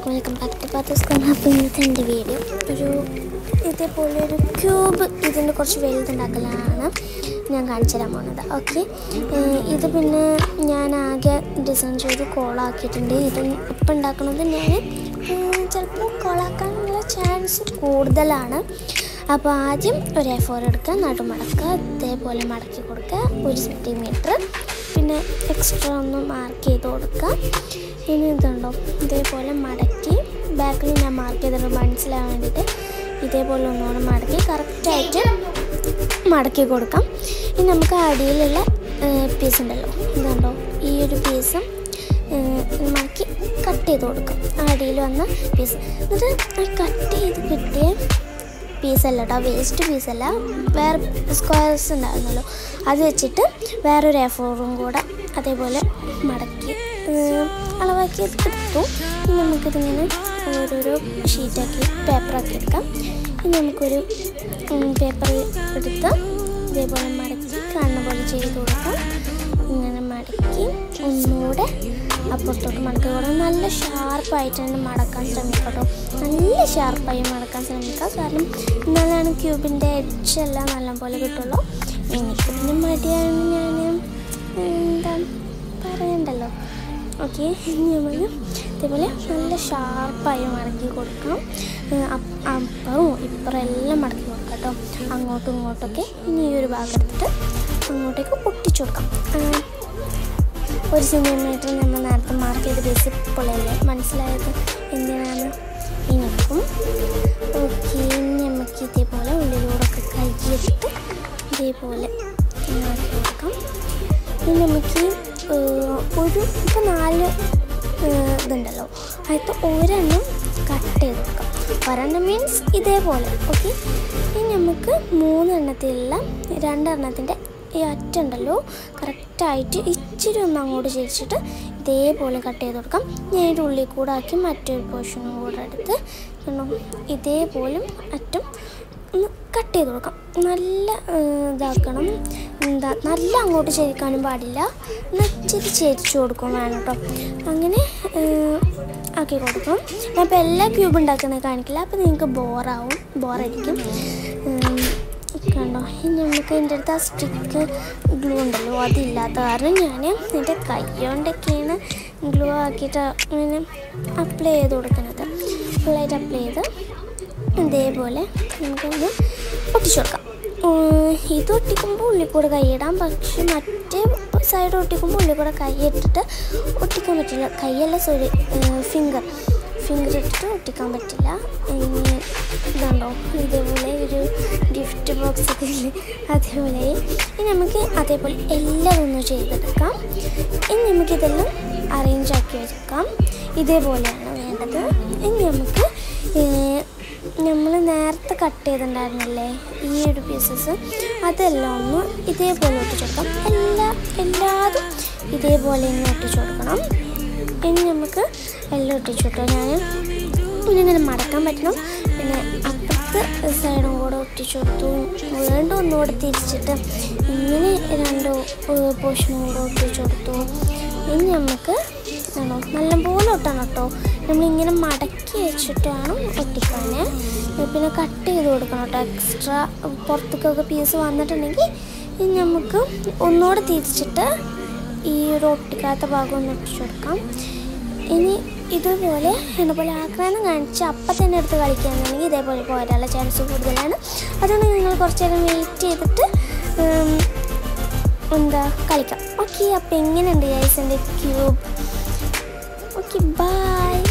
welcome back to Pathu's അപ്പോൾ ഇന്നത്തെ എൻ്റെ വീഡിയോ ഒരു ഇതേപോലെ ഒരു ക്യൂബ് ഇതിൻ്റെ കുറച്ച് വലുതുണ്ടാക്കലാണ് ഞാൻ കാണിച്ചു തരാൻ പോകുന്നത് ഓക്കെ ഇത് പിന്നെ ഞാൻ ആകെ ഡിസൈൻ ചെയ്ത് കോളാക്കിയിട്ടുണ്ട് ഇത് ഇപ്പം ഉണ്ടാക്കുന്നത് ഞാൻ ചിലപ്പോൾ കോളാക്കാനുള്ള ചാൻസ് കൂടുതലാണ് അപ്പോൾ ആദ്യം ഒരു എ ഫോർ എടുക്കുക നടുമടക്കുക ഇതേപോലെ മടക്കി കൊടുക്കുക ഒരു സെൻറ്റിമീറ്റർ പിന്നെ എക്സ്ട്രാ ഒന്ന് മാർക്ക് ചെയ്ത് കൊടുക്കുക ഇനി ഇതുണ്ടോ ഇതേപോലെ മടക്കി ബാക്കിൽ ഞാൻ മാർക്ക് ചെയ്തിട്ട് മനസ്സിലാവാൻ വേണ്ടിയിട്ട് ഇതേപോലെ ഒന്നുകൂടെ മടക്കി കറക്റ്റായിട്ട് മടക്കി കൊടുക്കാം ഇനി നമുക്ക് അടിയിലുള്ള പീസ് ഉണ്ടല്ലോ ഇതുണ്ടോ ഈ ഒരു പീസും മടക്കി കട്ട് ചെയ്ത് കൊടുക്കാം അടിയിൽ വന്ന പീസ് എന്നിട്ട് കട്ട് ചെയ്ത് കിട്ടിയ പീസല്ല കേട്ടോ വേസ്റ്റ് പീസല്ല വേറെ സ്ക്വയർസ് ഉണ്ടായിരുന്നല്ലോ അത് വെച്ചിട്ട് വേറൊരു എ ഫോറും കൂടെ അതേപോലെ മടക്കി അളവാക്കി എടുത്തു ഇനി നമുക്കിതിങ്ങനെ ഓരോരോ ഷീറ്റാക്കി പേപ്പറാക്കി എടുക്കാം ഇനി നമുക്കൊരു പേപ്പർ എടുത്ത് ഇതേപോലെ മടക്കി കാണുന്ന പോലെ ചെയ്ത് കൊടുക്കാം ഇങ്ങനെ മടക്കി ഒന്നുകൂടെ അപ്പുറത്തോട്ട് മടക്കി കൊടുക്കാം നല്ല ഷാർപ്പായിട്ട് തന്നെ മടക്കാൻ ശ്രമിക്കട്ടോ നല്ല ഷാർപ്പായി മടക്കാൻ ശ്രമിക്കുക കാരണം എന്നാലാണ് ക്യൂബിൻ്റെ എഡ്ജെല്ലാം നല്ലപോലെ കിട്ടുള്ളൂ എനിക്ക് പിന്നെ മടിയാണ് ഞാൻ എന്താ പറയണ്ടല്ലോ ഓക്കെ നമ്മൾ ഇതേപോലെ നല്ല ഷാർപ്പായി മടക്കി കൊടുക്കണം അപ്പുറവും ഇപ്പുറം എല്ലാം മടക്കി കൊടുക്കാം കേട്ടോ അങ്ങോട്ടും ഇങ്ങോട്ടൊക്കെ ഇനി ഈ ഒരു ഭാഗം എടുത്തിട്ട് അങ്ങോട്ടേക്ക് ഒട്ടിച്ചു കൊടുക്കാം ഒരു സെൻറ്റിമീറ്റർ നമ്മൾ നേരത്തെ മാർക്ക് ചെയ്ത് ബേസ് പൊള്ളയല്ലേ മനസ്സിലായത് എന്തിനാണ് ഇനിയിപ്പം ഓക്കെ നമുക്ക് ഇതേപോലെ ഉള്ളിലൂടെയൊക്കെ കൈയിട്ട് ഇതേപോലെ മാറ്റി കൊടുക്കാം ഇനി നമുക്ക് ഒരു ഇപ്പോൾ നാല് ഇതുണ്ടല്ലോ അതിൽ ഒരെണ്ണം കട്ട് ചെയ്ത് കൊടുക്കാം ഒരെണ്ണം മീൻസ് ഇതേപോലെ ഓക്കെ ഇനി നമുക്ക് മൂന്നെണ്ണത്തിലുള്ള രണ്ടെണ്ണത്തിൻ്റെ ഈ അറ്റുണ്ടല്ലോ കറക്റ്റായിട്ട് ഇച്ചിരി ഒന്ന് അങ്ങോട്ട് ചേച്ചിട്ട് ഇതേപോലെ കട്ട് ചെയ്ത് കൊടുക്കാം ഞാൻ അതിൻ്റെ ഉള്ളിൽ കൂടെ ആക്കി മറ്റൊരു പോർഷനും കൂടെ എടുത്ത് ഇതേപോലും അറ്റം ഒന്ന് കട്ട് ചെയ്ത് കൊടുക്കാം നല്ല ഇതാക്കണം എന്താ നല്ല അങ്ങോട്ട് ചെരിക്കാനും പാടില്ല ഇച്ചിരി ചെരിച്ചു കൊടുക്കും വേണം കേട്ടോ അങ്ങനെ ആക്കി കൊടുക്കും ഞാൻ ഇപ്പോൾ എല്ലാ ക്യൂബ് ഉണ്ടാക്കുന്നത് കാണിക്കില്ല അപ്പോൾ നിങ്ങൾക്ക് ബോറാവും ബോറടിക്കും കണ്ടോ ഇനി നമുക്ക് എൻ്റെ അടുത്ത് ആ സ്റ്റിക്ക് ഗ്ലൂ ഉണ്ടല്ലോ അതില്ലാത്ത കാരണം ഞാൻ എൻ്റെ കൈ കൊണ്ടൊക്കെയാണ് ഗ്ലൂ ആക്കിയിട്ട് ഇങ്ങനെ അപ്ലൈ ചെയ്ത് കൊടുക്കുന്നത് ഫുള്ളായിട്ട് അപ്ലൈ ചെയ്ത് ഇതേപോലെ നമുക്കൊന്ന് ഒട്ടിച്ചു കൊടുക്കാം ഇത് ഒട്ടിക്കുമ്പോൾ ഉള്ളിൽ കൂടെ കൈയിടാം പക്ഷെ മറ്റേ സൈഡ് ഒട്ടിക്കുമ്പോൾ ഉള്ളിൽ കൂടെ കൈ ഇട്ടിട്ട് ഒട്ടിക്കാൻ പറ്റില്ല കൈയല്ല സോറി ഫിംഗർ ഫിംഗർ ഇട്ടിട്ട് ഒട്ടിക്കാൻ പറ്റില്ല ഇനി ഇതുണ്ടോ ഇതേപോലെ ഒരു ഗിഫ്റ്റ് ബോക്സ് ഒക്കെ ഇല്ലേ അതേപോലെ ഇനി നമുക്ക് അതേപോലെ എല്ലാം ഒന്ന് ചെയ്തെടുക്കാം ഇനി നമുക്കിതെല്ലാം അറേഞ്ച് ആക്കി വെക്കാം ഇതേപോലെയാണ് വേണ്ടത് ഇനി നമുക്ക് നമ്മൾ നേരത്തെ കട്ട് ചെയ്തിട്ടുണ്ടായിരുന്നില്ലേ ഈ ഒരു പീസസ് അതെല്ലാം ഒന്ന് ഇതേപോലെ ഒട്ടിച്ചു കൊടുക്കാം എല്ലാ എല്ലാതും ഇതേപോലെ തന്നെ ഒട്ടിച്ചു കൊടുക്കണം ഇനി നമുക്ക് എല്ലാം ഒട്ടിച്ചു കൊടുക്കാം ഞാൻ ഇങ്ങനെ മടക്കാൻ പറ്റണം പിന്നെ അപ്പുറത്ത് സൈഡും കൂടെ ഒട്ടിച്ചു കൊടുത്തു വീണ്ടും ഒന്നുകൂടെ തിരിച്ചിട്ട് ഇങ്ങനെ രണ്ട് പോർഷനും കൂടെ ഒട്ടിച്ചു കൊടുത്തു ഇനി നമുക്ക് ആണോ നല്ലപോലെ ഒട്ടണം കേട്ടോ നമ്മളിങ്ങനെ മടക്കി വെച്ചിട്ട് വേണം ഒട്ടിക്കാൻ പിന്നെ കട്ട് ചെയ്ത് കൊടുക്കണം കേട്ടോ എക്സ്ട്രാ പുറത്തേക്കൊക്കെ പീസ് വന്നിട്ടുണ്ടെങ്കിൽ ഇനി നമുക്ക് ഒന്നുകൂടെ തിരിച്ചിട്ട് ഈ ഒരു ഒട്ടിക്കാത്ത ഭാഗം ഒന്ന് ഒട്ടിച്ചു കൊടുക്കാം ഇനി ഇതുപോലെ എന്നെപ്പോലെ ആക്രാന്തം കാണിച്ച് അപ്പം തന്നെ എടുത്ത് കളിക്കുകയാണെന്നുണ്ടെങ്കിൽ ഇതേപോലെ പോരാനുള്ള ചാൻസ് കൂടുതലാണ് അതുകൊണ്ട് നിങ്ങൾ കുറച്ച് നേരം വെയിറ്റ് ചെയ്തിട്ട് എന്താ കളിക്കാം ഓക്കെ അപ്പോൾ എങ്ങനെയുണ്ട് ഗൈസ് എൻ്റെ ക്യൂബ് ഓക്കെ ബൈ